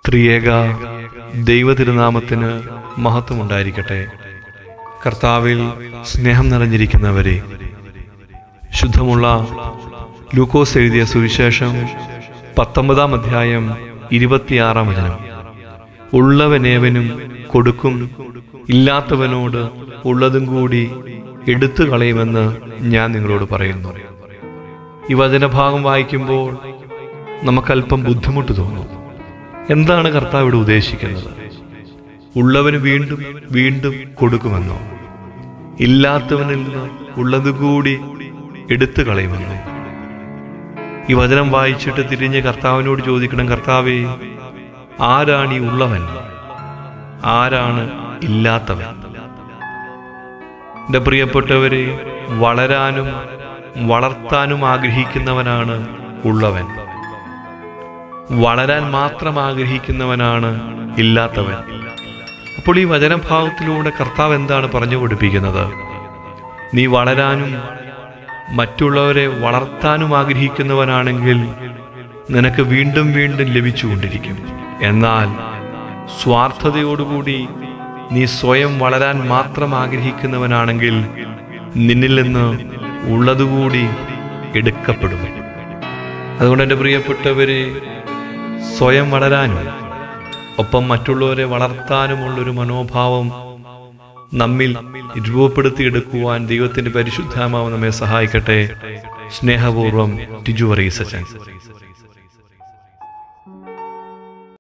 ത്രിയേക ദൈവതിരുനാമത്തിന് മഹത്വമുണ്ടായിരിക്കട്ടെ കർത്താവിൽ സ്നേഹം നിറഞ്ഞിരിക്കുന്നവരെ ശുദ്ധമുള്ള ലൂക്കോസ് എഴുതിയ സുവിശേഷം പത്തൊമ്പതാം അധ്യായം ഇരുപത്തിയാറാം വചനം ഉള്ളവനേവനും കൊടുക്കും ഇല്ലാത്തവനോട് ഉള്ളതും കൂടി എടുത്തു കളയുമെന്ന് ഞാൻ നിങ്ങളോട് പറയുന്നു ഈ വചനഭാഗം വായിക്കുമ്പോൾ നമുക്കല്പം ബുദ്ധിമുട്ട് തോന്നും എന്താണ് കർത്താവ് ഇവിടെ ഉദ്ദേശിക്കുന്നത് ഉള്ളവന് വീണ്ടും വീണ്ടും കൊടുക്കുമെന്നോ ഇല്ലാത്തവനിൽ നിന്ന് ഉള്ളതുകൂടി എടുത്തു കളയുമെന്നോ ഈ വചനം വായിച്ചിട്ട് തിരിഞ്ഞ് കർത്താവിനോട് ചോദിക്കണം കർത്താവേ ആരാണ് ഈ ഉള്ളവൻ ആരാണ് ഇല്ലാത്തവൻ എന്റെ പ്രിയപ്പെട്ടവരെ വളരാനും വളർത്താനും ആഗ്രഹിക്കുന്നവനാണ് ഉള്ളവൻ വളരാൻ മാത്രം ആഗ്രഹിക്കുന്നവനാണ് ഇല്ലാത്തവൻ അപ്പോൾ ഈ വചനഭാവത്തിലൂടെ കർത്താവ് എന്താണ് പറഞ്ഞു പഠിപ്പിക്കുന്നത് നീ വളരാനും മറ്റുള്ളവരെ വളർത്താനും ആഗ്രഹിക്കുന്നവനാണെങ്കിൽ നിനക്ക് വീണ്ടും വീണ്ടും ലഭിച്ചുകൊണ്ടിരിക്കും എന്നാൽ സ്വാർത്ഥതയോടുകൂടി നീ സ്വയം വളരാൻ മാത്രം ആഗ്രഹിക്കുന്നവനാണെങ്കിൽ നിന്നിൽ നിന്ന് ഉള്ളതുകൂടി എടുക്കപ്പെടും അതുകൊണ്ട് എൻ്റെ പ്രിയപ്പെട്ടവരെ സ്വയം വളരാനും ഒപ്പം മറ്റുള്ളവരെ വളർത്താനുമുള്ളൊരു മനോഭാവം നമ്മിൽ രൂപപ്പെടുത്തിയെടുക്കുവാൻ ദൈവത്തിന്റെ പരിശുദ്ധാമാവ് നമ്മെ സഹായിക്കട്ടെ സ്നേഹപൂർവം ടിജു വറീസച്ചൻ